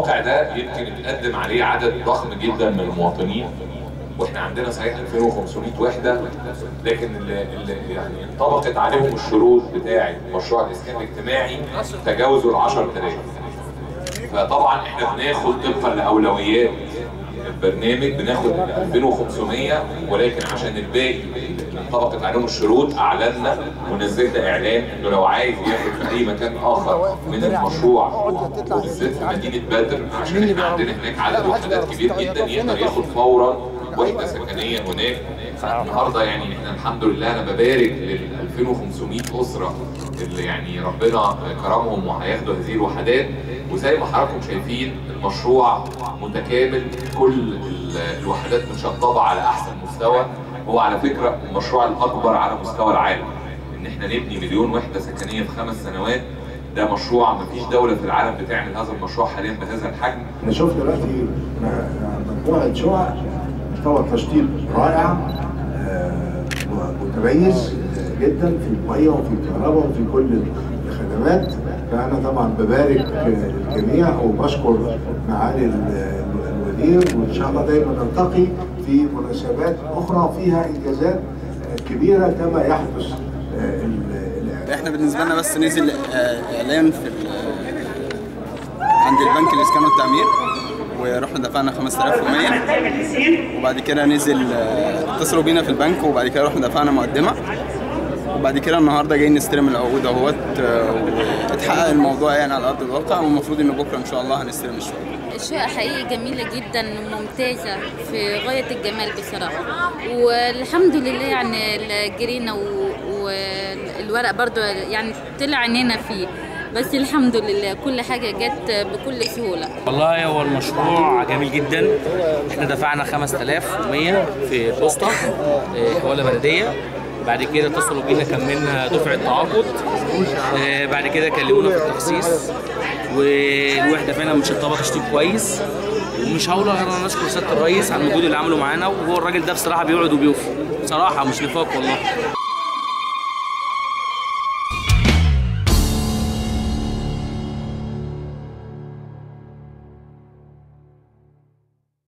الموقع ده يمكن اتقدم عليه عدد ضخم جدا من المواطنين واحنا عندنا صحيح 2500 وحده لكن اللي, اللي يعني انطبقت عليهم الشروط بتاعه مشروع الاسكان الاجتماعي تجاوزوا ال 10000 فطبعا احنا بناخد طبقا لاولويات البرنامج بناخد 2500 ولكن عشان الباقي اللي انطبقت عليهم الشروط اعلنا ونزلنا اعلان انه لو عايز ياخد في اي مكان اخر من المشروع وبالذات في مدينه بدر عشان احنا عندنا هناك عدد وحدات كبير جدا يقدر ياخد فورا وحده سكنيه هناك النهارده يعني احنا الحمد لله انا ببارك لل 2500 اسره اللي يعني ربنا كرمهم وهياخدوا هذه الوحدات وزي ما حضراتكم شايفين المشروع متكامل كل ال- الوحدات متشطبه على احسن مستوى هو على فكره المشروع الاكبر على مستوى العالم ان احنا نبني مليون وحده سكنيه في خمس سنوات ده مشروع مفيش دوله في العالم بتعمل هذا المشروع حاليا بهذا الحجم احنا شفنا دلوقتي مجموعه شقق طبعا تشطيب رائع آه، ومتميز آه، جدا في الميه وفي الكهرباء وفي كل الخدمات فانا طبعا ببارك آه، للجميع وبشكر معالي ال- الوزير وان شاء الله دايما نلتقي في مناسبات اخرى فيها انجازات آه، كبيره كما يحدث آه، ال- الآن. احنا بالنسبه لنا بس نزل آه، اعلان في ال- عند البنك الاسكان والتعمير ورحنا دفعنا 5100 وبعد كده نزل آه، اتصلوا بينا في البنك وبعد كده رحنا دفعنا مقدمه وبعد كده النهارده جايين نستلم العقود اهوت آه، واتحقق الموضوع يعني على ارض الواقع والمفروض ان بكره ان شاء الله هنستلم الشغل الشقة حقيقي جميلة جدا وممتازة في غاية الجمال بصراحة والحمد لله يعني جرينا و- والورق برضو يعني طلع عينينا فيه بس الحمد لله كل حاجة جت بكل سهولة والله هو المشروع جميل جدا احنا دفعنا 5100 في البوسطة اه، حوالة بلدية بعد كده اتصلوا بينا كملنا دفعة تعاقد اه، بعد كده كلمونا في التخصيص والوحدة فعلا متشطبة تشطيب كويس ومش هقول غير ان نشكر سيادة الرئيس على المجهود اللي عمله معانا وهو الراجل ده بصراحة بيقعد وبيوفي بصراحة مش نفاق والله